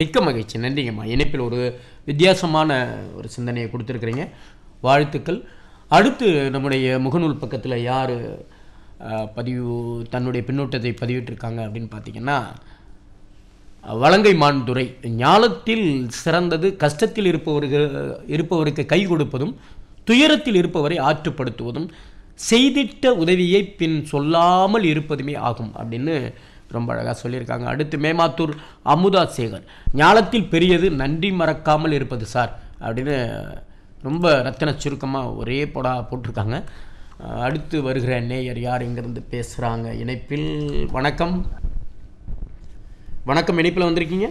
மிக்க மகிழ்ச்சி நன்றிங்கம்மா இணைப்பில் ஒரு வித்தியாசமான ஒரு சிந்தனையை கொடுத்துருக்குறீங்க வாழ்த்துக்கள் அடுத்து நம்முடைய முகநூல் பக்கத்தில் யார் பதிவு தன்னுடைய பின்னூட்டத்தை பதிவிட்டிருக்காங்க அப்படின்னு பார்த்தீங்கன்னா வலங்கை மான்துறை ஞாலத்தில் சிறந்தது கஷ்டத்தில் இருப்பவர்கள் இருப்பவருக்கு கை கொடுப்பதும் துயரத்தில் இருப்பவரை ஆற்றுப்படுத்துவதும் செய்திட்ட உதவியை பின் சொல்லாமல் இருப்பதுமே ஆகும் அப்படின்னு ரொம்ப அழகாக சொல்லியிருக்காங்க அடுத்து மேமாத்தூர் அமுதா சேகர் ஞாலத்தில் பெரியது நன்றி மறக்காமல் இருப்பது சார் அப்படின்னு ரொம்ப ரத்தின சுருக்கமாக ஒரே போடா போட்டிருக்காங்க அஹ் அடுத்து வருகிற நேயர் யார் இங்கிருந்து பேசுகிறாங்க இணைப்பில் வணக்கம் வணக்கம் இணைப்பில் வந்திருக்கீங்க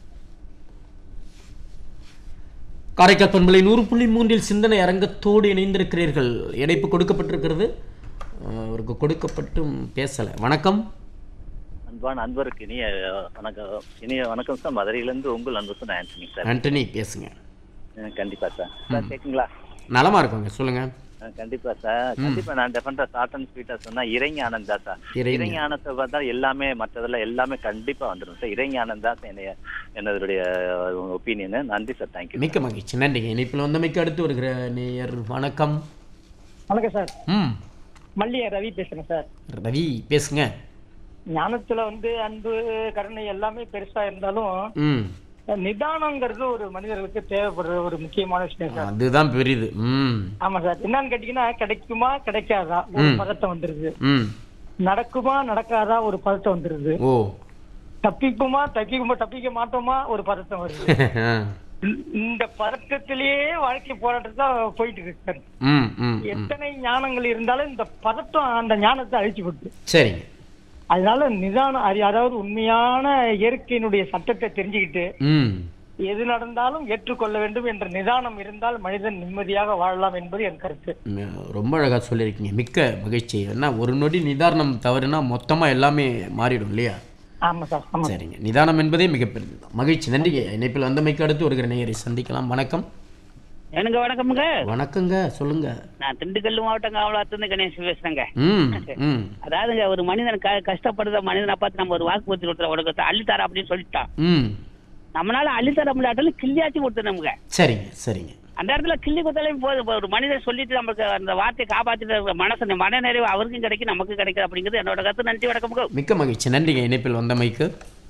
காரைக்கால் பண்பலை நூறு புள்ளி மூன்றில் சிந்தனை அரங்கத்தோடு இணைந்திருக்கிறீர்கள் இணைப்பு கொடுக்கப்பட்டிருக்கிறது அஹ் அவருக்கு கொடுக்கப்பட்டும் பேசலை வணக்கம் அன்பான அன்பருக்கு இனிய அஹ், வணக்கம் இனிய வணக்கம் சார் மதுரையிலேருந்து உங்கள் அன்பு சார் ஆண்டனி சார் ஆண்டனி பேசுங்க அஹ், கண்டிப்பா சார் சார் கேட்குங்களா நலமா இருக்குங்க சொல்லுங்க அஹ், கண்டிப்பா சார் கண்டிப்பா நான் டெஃபரெண்டா ஷார்ட் அண்ட் ஸ்வீட்டா சொன்னா இறைஞானம் தான் சார் இறைஞானம். இறைஞானத்தை பார்த்தா எல்லாமே மற்றதெல்லாம் எல்லாமே கண்டிப்பா வந்துடும் சார் இறைஞானம் தான் என்னைய என்னுடைய ஒப்பீனியன் நன்றி சார் தேங்க்யூ மிக்க மகிழ்ச்சி நன்றிங்க இணைப்பில் வந்தமைக்கு அடுத்து வருகிற நேயர் வணக்கம் வணக்கம் சார் ம் மல்லிகை ரவி பேசுறேன் சார் ரவி பேசுங்க ஞானத்துல வந்து அன்பு கருணை எல்லாமே பெருசா இருந்தாலும் ம் நிதானங்கிறது ஒரு மனிதர்களுக்கு தேவைப்படுற ஒரு முக்கியமான விஷயம் சார் அதுதான் பெரியது ம் ஆமா சார் என்னன்னு கேட்டீங்கன்னா கிடைக்குமா கிடைக்காதா ஒரு பதட்டம் வந்துருது ம் நடக்குமா நடக்காதா ஒரு பதட்டம் வந்துருது ஓ தப்பிக்குமா தப்பிக்குமா தப்பிக்க மாட்டோமா ஒரு பதட்டம் வருது இந்த- இந்த பதட்டத்திலேயே வாழ்க்கை போராட்டம் தான் போயிட்டு இருக்கு சார் ம் ம் ம் எத்தனை ஞானங்கள் இருந்தாலும் இந்த பதட்டம் அந்த ஞானத்தை அழிச்சு விட்டு சரிங்க அதனால நிதானம் அறி- அதாவது உண்மையான இயற்கையினுடைய சட்டத்தை தெரிஞ்சுக்கிட்டு ம் எது நடந்தாலும் ஏற்றுக்கொள்ள வேண்டும் என்ற நிதானம் இருந்தால் மனிதன் நிம்மதியாக வாழலாம் என்பது என் கருத்து ம், ரொம்ப அழகாக சொல்லியிருக்கீங்க மிக்க மகிழ்ச்சி ஏன்னா ஒரு நொடி நிதானம் தவறுனா மொத்தமாக எல்லாமே மாறிடும் இல்லையா ஆமா சார் ஆமா சரிங்க நிதானம் என்பதே மிகப்பெரியது தான் மகிழ்ச்சி நன்றிங்க இணைப்பில் வந்தமைக்கு அடுத்து வருகிற நேயரை சந்திக்கலாம் வணக்கம் எனக்கு வணக்கமுங்க வணக்கங்க சொல்லுங்க நான் திண்டுக்கல் மாவட்டம் காவலாத்திருந்து கணேஷ் பேசுறேங்க ம் ம் அதாவதுங்க ஒரு மனிதன் க கஷ்டப்படுற மனிதனை பார்த்து நம்ம ஒரு வாக்குறுதி கொடுத்துற உலகத்தை அள்ளித்தர அப்படின்னு சொல்லிட்டான் ம் நம்மளால அள்ளித்தர முடியாட்டாலும் கிள்ளியாச்சு கொடுத்துருமுங்க சரிங்க சரிங்க அந்த இடத்துல கிள்ளி கொடுத்தாலே போதும் இப்ப ஒரு மனிதன் சொல்லிட்டு நமக்கு அந்த வார்த்தையை காப்பாத்திட்டு மனசு மன நிறைவு அவருக்கும் கிடைக்கும் நமக்கும் கிடைக்கும் அப்படிங்கிறது என்னோட கருத்து நன்றி வணக்கமுங்க மிக்க மகிழ்ச்சி நன்றிங்க இணைப்பில் வந்தமைக்கு